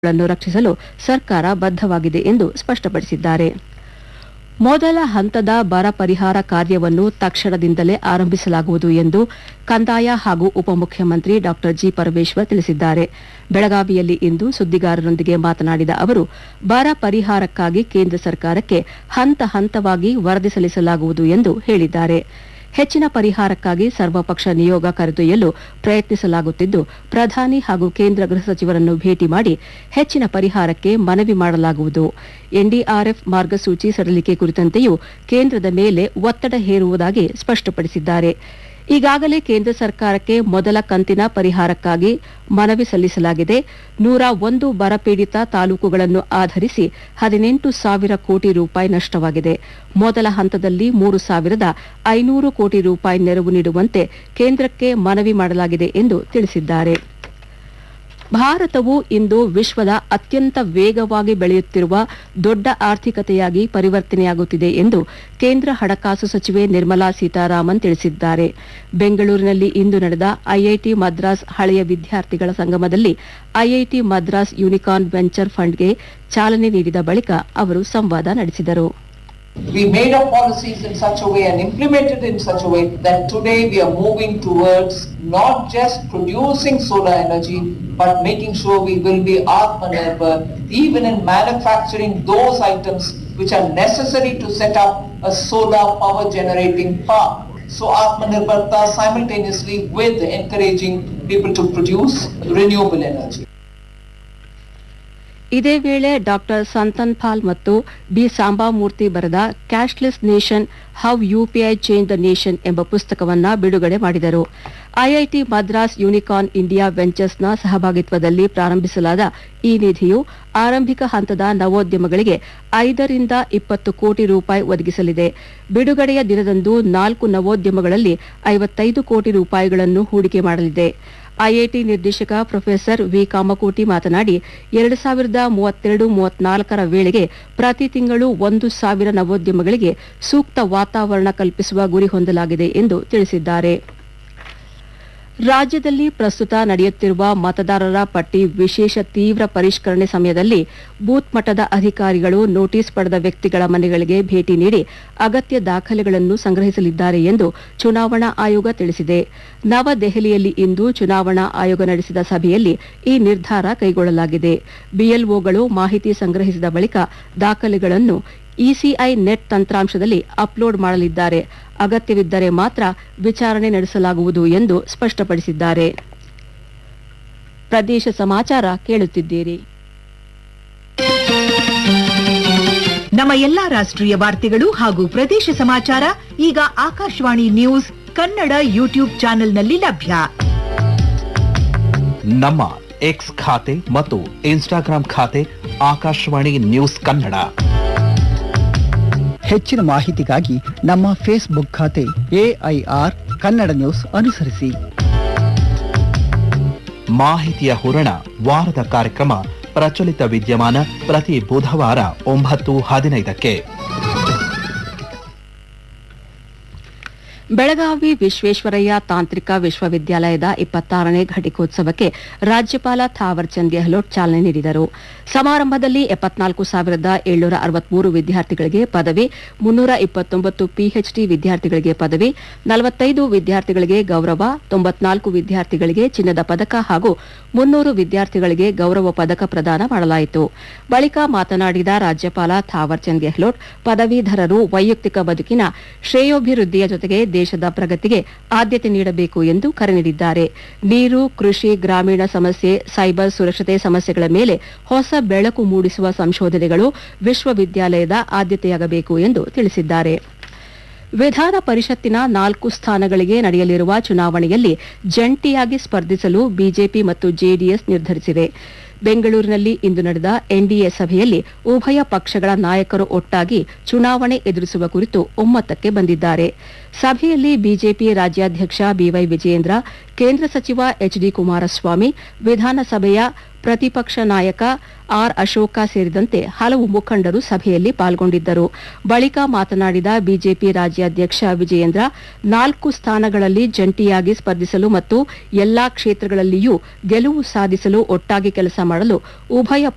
ಗಳನ್ನು ರಕ್ಷಿಸಲು ಸರ್ಕಾರ ಬದ್ಧವಾಗಿದೆ ಎಂದು ಸ್ಪಷ್ಟಪಡಿಸಿದ್ದಾರೆ ಮೊದಲ ಹಂತದ ಬರ ಪರಿಹಾರ ಕಾರ್ಯವನ್ನು ತಕ್ಷಣದಿಂದಲೇ ಆರಂಭಿಸಲಾಗುವುದು ಎಂದು ಕಂದಾಯ ಹಾಗೂ ಉಪಮುಖ್ಯಮಂತ್ರಿ ಡಾ ಜಿ ಪರಮೇಶ್ವರ್ ತಿಳಿಸಿದ್ದಾರೆ ಬೆಳಗಾವಿಯಲ್ಲಿ ಇಂದು ಸುದ್ದಿಗಾರರೊಂದಿಗೆ ಮಾತನಾಡಿದ ಅವರು ಬರ ಪರಿಹಾರಕ್ಕಾಗಿ ಕೇಂದ್ರ ಸರ್ಕಾರಕ್ಕೆ ಹಂತ ಹಂತವಾಗಿ ವರದಿ ಸಲ್ಲಿಸಲಾಗುವುದು ಎಂದು ಹೇಳಿದ್ದಾರೆ ಹೆಚ್ಚಿನ ಪರಿಹಾರಕ್ಕಾಗಿ ಸರ್ವಪಕ್ಷ ನಿಯೋಗ ಕರೆದೊಯ್ಯಲು ಪ್ರಯತ್ನಿಸಲಾಗುತ್ತಿದ್ದು ಪ್ರಧಾನಿ ಹಾಗೂ ಕೇಂದ್ರ ಗೃಹ ಸಚಿವರನ್ನು ಭೇಟಿ ಮಾಡಿ ಹೆಚ್ಚಿನ ಪರಿಹಾರಕ್ಕೆ ಮನವಿ ಮಾಡಲಾಗುವುದು ಎನ್ಡಿಆರ್ಎಫ್ ಮಾರ್ಗಸೂಚಿ ಸಡಿಲಿಕೆ ಕುರಿತಂತೆಯೂ ಕೇಂದ್ರದ ಮೇಲೆ ಒತ್ತಡ ಹೇರುವುದಾಗಿ ಸ್ಪಷ್ಟಪಡಿಸಿದ್ದಾರೆ ಈಗಾಗಲೇ ಕೇಂದ್ರ ಸರ್ಕಾರಕ್ಕೆ ಮೊದಲ ಕಂತಿನ ಪರಿಹಾರಕ್ಕಾಗಿ ಮನವಿ ಸಲ್ಲಿಸಲಾಗಿದೆ ನೂರ ಒಂದು ಬರಪೀಡಿತ ತಾಲೂಕುಗಳನ್ನು ಆಧರಿಸಿ ಹದಿನೆಂಟು ಸಾವಿರ ಕೋಟಿ ರೂಪಾಯಿ ನಷ್ಟವಾಗಿದೆ ಮೊದಲ ಹಂತದಲ್ಲಿ ಮೂರು ಸಾವಿರದ ಐನೂರು ಕೋಟಿ ರೂಪಾಯಿ ನೆರವು ನೀಡುವಂತೆ ಕೇಂದ್ರಕ್ಕೆ ಮನವಿ ಮಾಡಲಾಗಿದೆ ಎಂದು ತಿಳಿಸಿದ್ದಾರೆ ಭಾರತವು ಇಂದು ವಿಶ್ವದ ಅತ್ಯಂತ ವೇಗವಾಗಿ ಬೆಳೆಯುತ್ತಿರುವ ದೊಡ್ಡ ಆರ್ಥಿಕತೆಯಾಗಿ ಪರಿವರ್ತನೆಯಾಗುತ್ತಿದೆ ಎಂದು ಕೇಂದ್ರ ಹಣಕಾಸು ಸಚಿವೆ ನಿರ್ಮಲಾ ಸೀತಾರಾಮನ್ ತಿಳಿಸಿದ್ದಾರೆ ಬೆಂಗಳೂರಿನಲ್ಲಿ ಇಂದು ನಡೆದ ಐಐಟಿ ಮದ್ರಾಸ್ ಹಳೆಯ ವಿದ್ಯಾರ್ಥಿಗಳ ಸಂಗಮದಲ್ಲಿ ಐಐಟಿ ಮದ್ರಾಸ್ ಯೂನಿಕಾರ್ನ್ ವೆಂಚರ್ ಫಂಡ್ಗೆ ಚಾಲನೆ ನೀಡಿದ ಬಳಿಕ ಅವರು ಸಂವಾದ ನಡೆಸಿದರು We made our policies in such a way and implemented in such a way that today we are moving towards not just producing solar energy, but making sure we will be Atmanirbhar, even in manufacturing those items which are necessary to set up a solar power generating farm. So Atmanirbharta simultaneously with encouraging people to produce renewable energy. ಇದೇ ವೇಳೆ doctor ಸಂತನ್ Pal ಮತ್ತು B Sambamurthy ಬರೆದ cashless nation how UPI change the nation ಎಂಬ ಪುಸ್ತಕವನ್ನ ಬಿಡುಗಡೆ ಮಾಡಿದರು IIT Madras unicorn India ವೆಂಚರ್ಸ್ನ ಸಹಭಾಗಿತ್ವದಲ್ಲಿ ಪ್ರಾರಂಭಿಸಲಾದ ಈ ನಿಧಿಯು ಆರಂಭಿಕ ಹಂತದ ನವೋದ್ಯಮಗಳಿಗೆ ಐದರಿಂದ ಇಪ್ಪತ್ತು ಕೋಟಿ ರೂಪಾಯಿ ಒದಗಿಸಲಿದೆ ಬಿಡುಗಡೆಯ ದಿನದಂದು ನಾಲ್ಕು ನವೋದ್ಯಮಗಳಲ್ಲಿ ಐವತ್ತೈದು ಕೋಟಿ ರೂಪಾಯಿಗಳನ್ನು ಹೂಡಿಕೆ ಮಾಡಲಿದೆ ಐಐಟಿ ನಿರ್ದೇಶಕ ಪ್ರೊಫೆಸರ್ ವಿ ಕಾಮಕೋಟಿ ಮಾತನಾಡಿ ಎರಡು ಸಾವಿರದ ಮೂವತ್ತೆರಡು ಮೂವತ್ನಾಲ್ಕರ ವೇಳೆಗೆ ಪ್ರತಿ ತಿಂಗಳು ಒಂದು ಸಾವಿರ ನವೋದ್ಯಮಗಳಿಗೆ ಸೂಕ್ತ ವಾತಾವರಣ ಕಲ್ಪಿಸುವ ಗುರಿ ಹೊಂದಲಾಗಿದೆ ಎಂದು ತಿಳಿಸಿದ್ದಾರೆ ರಾಜ್ಯದಲ್ಲಿ ಪ್ರಸ್ತುತ ನಡೆಯುತ್ತಿರುವ ಮತದಾರರ ಪಟ್ಟಿ ವಿಶೇಷ ತೀವ್ರ ಪರಿಷ್ಕರಣೆ ಸಮಯದಲ್ಲಿ ಬೂತ್ ಮಟ್ಟದ ಅಧಿಕಾರಿಗಳು ನೋಟಿಸ್ ಪಡೆದ ವ್ಯಕ್ತಿಗಳ ಮನೆಗಳಿಗೆ ಭೇಟಿ ನೀಡಿ ಅಗತ್ಯ ದಾಖಲೆಗಳನ್ನು ಸಂಗ್ರಹಿಸಲಿದ್ದಾರೆ ಎಂದು ಚುನಾವಣಾ ಆಯೋಗ ತಿಳಿಸಿದೆ ನವದೆಹಲಿಯಲ್ಲಿ ಇಂದು ಚುನಾವಣಾ ಆಯೋಗ ನಡೆಸಿದ ಸಭೆಯಲ್ಲಿ ಈ ನಿರ್ಧಾರ ಕೈಗೊಳ್ಳಲಾಗಿದೆ ಬಿಎಲ್ಒಗಳು ಮಾಹಿತಿ ಸಂಗ್ರಹಿಸಿದ ಬಳಿಕ ದಾಖಲೆಗಳನ್ನು ಇಸಿಐ ನೆಟ್ ತಂತ್ರಾಂಶದಲ್ಲಿ ಅಪ್ಲೋಡ್ ಮಾಡಲಿದ್ದಾರೆ ಅಗತ್ಯವಿದ್ದರೆ ಮಾತ್ರ ವಿಚಾರಣೆ ನಡೆಸಲಾಗುವುದು ಎಂದು ಸ್ಪಷ್ಟಪಡಿಸಿದ್ದಾರೆ ಪ್ರದೇಶ ಸಮಾಚಾರ ಕೇಳುತ್ತಿದ್ದೀರಿ ನಮ್ಮ ಎಲ್ಲಾ ರಾಷ್ಟ್ರೀಯ ವಾರ್ತೆಗಳು ಹಾಗೂ ಪ್ರದೇಶ ಸಮಾಚಾರ ಈಗ ಆಕಾಶವಾಣಿ ನ್ಯೂಸ್ ಕನ್ನಡ ಯೂಟ್ಯೂಬ್ ಚಾನೆಲ್ನಲ್ಲಿ ಲಭ್ಯ ನಮ್ಮ ಎಕ್ಸ್ ಖಾತೆ ಮತ್ತು ಇನ್ಸ್ಟಾಗ್ರಾಂ ಖಾತೆ ಆಕಾಶವಾಣಿ ನ್ಯೂಸ್ ಕನ್ನಡ ಹೆಚ್ಚಿನ ಮಾಹಿತಿಗಾಗಿ ನಮ್ಮ ಫೇಸ್ಬುಕ್ ಖಾತೆ ಎಐಆರ್ ಕನ್ನಡ ನ್ಯೂಸ್ ಅನುಸರಿಸಿ ಮಾಹಿತಿಯ ಹೂರಣ ವಾರದ ಕಾರ್ಯಕ್ರಮ ಪ್ರಚಲಿತ ವಿದ್ಯಮಾನ ಪ್ರತಿ ಬುಧವಾರ ಒಂಬತ್ತು ಹದಿನೈದಕ್ಕೆ ಬೆಳಗಾವಿ ವಿಶ್ವೇಶ್ವರಯ್ಯ ತಾಂತ್ರಿಕ ವಿಶ್ವವಿದ್ಯಾಲಯದ ಇಪ್ಪತ್ತಾರನೇ ಘಟಿಕೋತ್ಸವಕ್ಕೆ ರಾಜ್ಯಪಾಲ ಥಾವರ್ಚಂದ್ ಗೆಹ್ಲೋಟ್ ಚಾಲನೆ ನೀಡಿದರು ಸಮಾರಂಭದಲ್ಲಿ ಎಪ್ಪತ್ನಾಲ್ಕು ಸಾವಿರದ ಏಳ್ನೂರ ಅರವತ್ಮೂರು ವಿದ್ಯಾರ್ಥಿಗಳಿಗೆ ಪದವಿ ಮುನ್ನೂರ ಇಪ್ಪತ್ತೊಂಬತ್ತು ಪಿಎಚ್ಡಿ ವಿದ್ಯಾರ್ಥಿಗಳಿಗೆ ಪದವಿ ನಲವತ್ತೈದು ವಿದ್ಯಾರ್ಥಿಗಳಿಗೆ ಗೌರವ ತೊಂಬತ್ನಾಲ್ಕು ವಿದ್ಯಾರ್ಥಿಗಳಿಗೆ ಚಿನ್ನದ ಪದಕ ಹಾಗೂ ಮುನ್ನೂರು ವಿದ್ಯಾರ್ಥಿಗಳಿಗೆ ಗೌರವ ಪದಕ ಪ್ರದಾನ ಮಾಡಲಾಯಿತು ಬಳಿಕ ಮಾತನಾಡಿದ ರಾಜ್ಯಪಾಲ ಥಾವರ್ಚಂದ್ ಗೆಹ್ಲೋಟ್ ಪದವೀಧರರು ವೈಯಕ್ತಿಕ ಬದುಕಿನ ಶ್ರೇಯೋಭಿವೃದ್ಧಿಯ ಜೊತೆಗೆ ದೇಶದ ಪ್ರಗತಿಗೆ ಆದ್ಯತೆ ನೀಡಬೇಕು ಎಂದು ಕರೆ ನೀಡಿದ್ದಾರೆ ನೀರು ಕೃಷಿ ಗ್ರಾಮೀಣ ಸಮಸ್ಯೆ ಸೈಬರ್ ಸುರಕ್ಷತೆ ಸಮಸ್ಯೆಗಳ ಮೇಲೆ ಹೊಸ ಬೆಳಕು ಮೂಡಿಸುವ ಸಂಶೋಧನೆಗಳು ವಿಶ್ವವಿದ್ಯಾಲಯದ ಆದ್ಯತೆಯಾಗಬೇಕು ಎಂದು ತಿಳಿಸಿದ್ದಾರೆ ವಿಧಾನ ಪರಿಷತ್ತಿನ ನಾಲ್ಕು ಸ್ಥಾನಗಳಿಗೆ ನಡೆಯಲಿರುವ ಚುನಾವಣೆಯಲ್ಲಿ ಜಂಟಿಯಾಗಿ ಸ್ಪರ್ಧಿಸಲು ಬಿಜೆಪಿ ಮತ್ತು ಜೆಡಿಎಸ್ ನಿರ್ಧರಿಸಿವೆ ಬೆಂಗಳೂರಿನಲ್ಲಿ ಇಂದು ನಡೆದ ಎನ್ಡಿಎ ಸಭೆಯಲ್ಲಿ ಉಭಯ ಪಕ್ಷಗಳ ನಾಯಕರು ಒಟ್ಟಾಗಿ ಚುನಾವಣೆ ಎದುರಿಸುವ ಕುರಿತು ಒಮ್ಮತಕ್ಕೆ ಬಂದಿದ್ದಾರೆ ಸಭೆಯಲ್ಲಿ ಬಿಜೆಪಿ ರಾಜ್ಯಾಧ್ಯಕ್ಷ ಬಿವೈ ವಿಜಯೇಂದ್ರ ಕೇಂದ್ರ ಸಚಿವ ಎಚ್ ಡಿ ಕುಮಾರಸ್ವಾಮಿ ವಿಧಾನಸಭೆಯ ಪ್ರತಿಪಕ್ಷ ನಾಯಕ ಆರ್ ಅಶೋಕ ಸೇರಿದಂತೆ ಹಲವು ಮುಖಂಡರು ಸಭೆಯಲ್ಲಿ ಪಾಲ್ಗೊಂಡಿದ್ದರು ಬಳಿಕ ಮಾತನಾಡಿದ ಬಿಜೆಪಿ ರಾಜ್ಯಾಧ್ಯಕ್ಷ ವಿಜಯೇಂದ್ರ ನಾಲ್ಕು ಸ್ಥಾನಗಳಲ್ಲಿ ಜಂಟಿಯಾಗಿ ಸ್ಪರ್ಧಿಸಲು ಮತ್ತು ಎಲ್ಲಾ ಕ್ಷೇತ್ರಗಳಲ್ಲಿಯೂ ಗೆಲುವು ಸಾಧಿಸಲು ಒಟ್ಟಾಗಿ ಕೆಲಸ ಮಾಡಲು ಉಭಯ